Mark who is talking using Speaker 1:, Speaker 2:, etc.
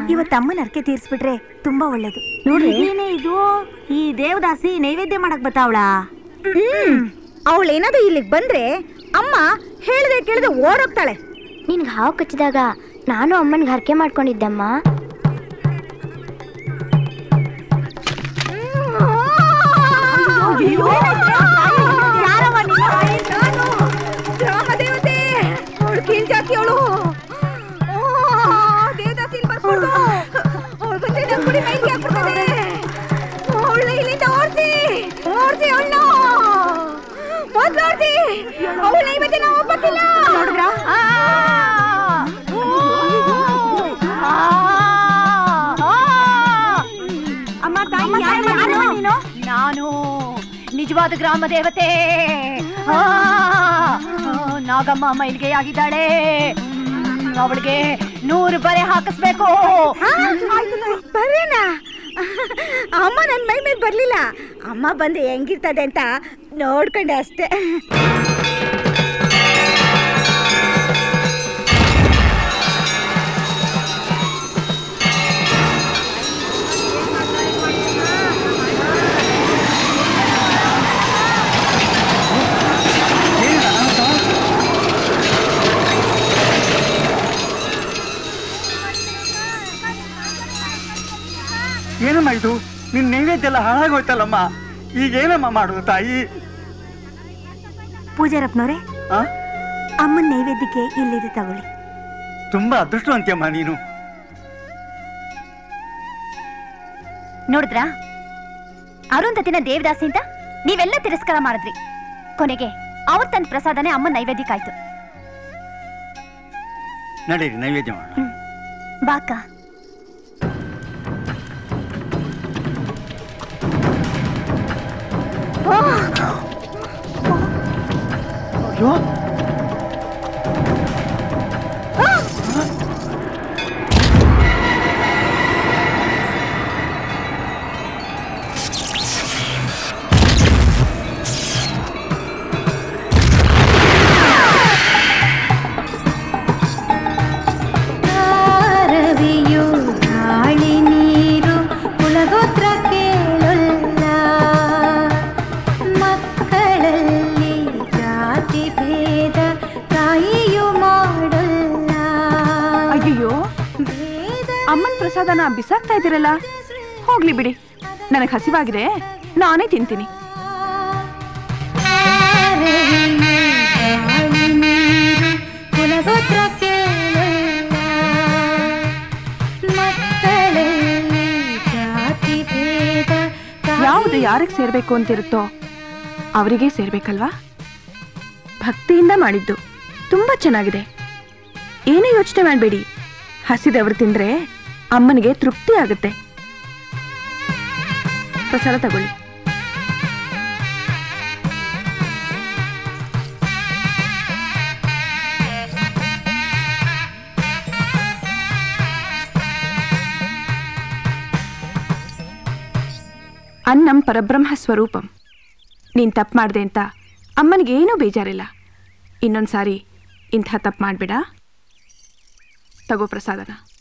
Speaker 1: ಇವತ್ತು ಅಮ್ಮನ ಅರ್ಕೆ ತೀರ್ಸ್ಬಿಟ್ರೆ ತುಂಬಾ ಒಳ್ಳೇದು
Speaker 2: ನೋಡ್ರಿ.
Speaker 1: ಏನೇ ಇದು ಈ ದೇವದಾಸಿ ನೈವೇದ್ಯ ಮಾಡಕ್ ಬತ್ತಾವಳಾ
Speaker 2: ಹ್ಮ್ ಅವಳೇನಾದ್ರೂ ಇಲ್ಲಿಗೆ ಬಂದ್ರೆ ಅಮ್ಮ ಹೇಳ್ದೆ ಕೇಳದೆ ಓಡೋಗ್ತಾಳೆ
Speaker 3: ನಿನ್ಗೆ ಹಾವು ಕಚ್ಚಿದಾಗ ನಾನು ಅಮ್ಮನಿಗೆ ಹರಕೆ ಮಾಡ್ಕೊಂಡಿದ್ದಮ್ಮ
Speaker 2: ಗ್ರಾಮ ದೇವತೆ ಅವಳು ಕೀಳ್ಜಾತಿ ಅವಳು ದೇವದಾಸಿಲ್ ಬರ್ಸ್ಕೊಡು ಅವಳು ಬಂದ್ರೆ ನಮ್ ಕುಡಿ ಮೈಗೆ ಹಾಕ್ಬಿಡ್ತದೆ ಅವಳನ್ನ ಇಲ್ಲಿಂದ ಓಡಿಸಿ ಓಡಿಸಿ ಅವಳನ್ನ ಮೊದ್ಲು ಓಡಿಸಿ ಅವಳ ಇವತ್ತೆ ನಾವು ಒಪ್ಪತ್ತಿಲ್ಲ
Speaker 1: ನೋಡಿದ್ರಾ? ಅಮ್ಮ ತಾಯಿ ಯಾರಮ್ಮ ನೀನು?
Speaker 4: ನಾನು ನಿಜವಾದ ಗ್ರಾಮ ದೇವತೆ ಆ, ನಾಗಮ್ಮ ಮೈಲಿಗೆಯಾಗಿದ್ದಾಳೆ ಅವಳಿಗೆ ನೂರು ಬರೆ ಹಾಕಿಸ್ಬೇಕು
Speaker 2: ಬರ್ರೇನಾ ಅಮ್ಮ ನನ್ನ ಮೈ ಮೇಲೆ ಬರ್ಲಿಲ್ಲ ಅಮ್ಮ ಬಂದು ಹೆಂಗಿರ್ತದೆ ಅಂತ ನೋಡ್ಕೊಂಡೆ ಅಷ್ಟೇ
Speaker 5: ಏನಮ್ಮ ಇದು ನಿನ್ ನೈವೇದ್ಯ ಎಲ್ಲ ಹಾಳಾಗೋಯ್ತಲ್ಲಮ್ಮ ಈಗ ಏನಮ್ಮ ಮಾಡೋದು ತಾಯಿ
Speaker 1: ಪೂಜಾರಪ್ಪನವ್ರೆ
Speaker 5: ಆ?
Speaker 1: ಅಮ್ಮನ ನೈವೇದ್ಯಕ್ಕೆ ಇಲ್ಲಿದೆ ತಗೊಳ್ಳಿ
Speaker 5: ತುಂಬಾ ಅದೃಷ್ಟವಂತಿಯಮ್ಮ ನೀನು
Speaker 4: ನೋಡಿದ್ರ ಅರುಂಧತಿನ ದೇವದಾಸಿ ಅಂತ ನೀವೆಲ್ಲ ತಿರಸ್ಕಾರ ಮಾಡಿದ್ರಿ ಕೊನೆಗೆ ಅವ್ರ ತನ್ನ ಪ್ರಸಾದನೇ ಅಮ್ಮ ನೈವೇದ್ಯಕ್ಕಾಯ್ತು
Speaker 5: ನಡೀರಿ ನೈವೇದ್ಯ ಮಾಡ
Speaker 4: ಬಾಕ
Speaker 5: ಅಯ್ಯೋ
Speaker 3: ರವಿಯು ಗಾಳಿ ನೀರು ಕುಲಗೋತ್ರ ಕೇಳಲ್ಲ ಮಕ್ಕಳಲ್ಲಿ ಜಾತಿ ಭೇದ ತಾಯಿಯು ಮಾಡಲ್ಲ
Speaker 6: ಅಯ್ಯಯ್ಯೋ
Speaker 3: ಭೇದ
Speaker 6: ಅಮ್ಮನ ಪ್ರಸಾದನ ಬಿಸಾಕ್ತಾ ಇದ್ದೀರಲ್ಲ ಹೋಗ್ಲಿ ಬಿಡಿ ನನಗೆ ಹಸಿವಾಗಿದೆ ನಾನೇ ತಿಂತೀನಿ
Speaker 3: ಗಾಳಿ ನೀರು ಕುಲಗೋತ್ರ ಕೇಳಲ್ಲ ಮಕ್ಕಳಲ್ಲಿ ಜಾತಿ ಭೇದ
Speaker 6: ಯಾವುದು ಯಾರಿಗೆ ಸೇರ್ಬೇಕು ಅಂತಿರುತ್ತೋ ಅವರಿಗೆ ಸೇರ್ಬೇಕಲ್ವಾ ಭಕ್ತಿಯಿಂದ ಮಾಡಿದ್ದು ತುಂಬಾ ಚೆನ್ನಾಗಿದೆ ಏನೂ ಯೋಚನೆ ಮಾಡಬೇಡಿ ಹಸಿದವರು ತಿಂದ್ರೆ ಅಮ್ಮನಿಗೆ ತೃಪ್ತಿ ಆಗುತ್ತೆ ಪ್ರಸಾದ ತಗೊಳ್ಳಿ ಅನ್ನಂ ಪರಬ್ರಹ್ಮ ಸ್ವರೂಪಂ ನೀನು ತಪ್ಪು ಮಾಡಿದೆ ಅಂತ ಅಮ್ಮನಿಗೇನೂ ಬೇಜಾರಿಲ್ಲ ಇನ್ನೊಂದು ಸಾರಿ ಇಂಥ ತಪ್ಪು ಮಾಡಬೇಡ ತಗೋ ಪ್ರಸಾದನ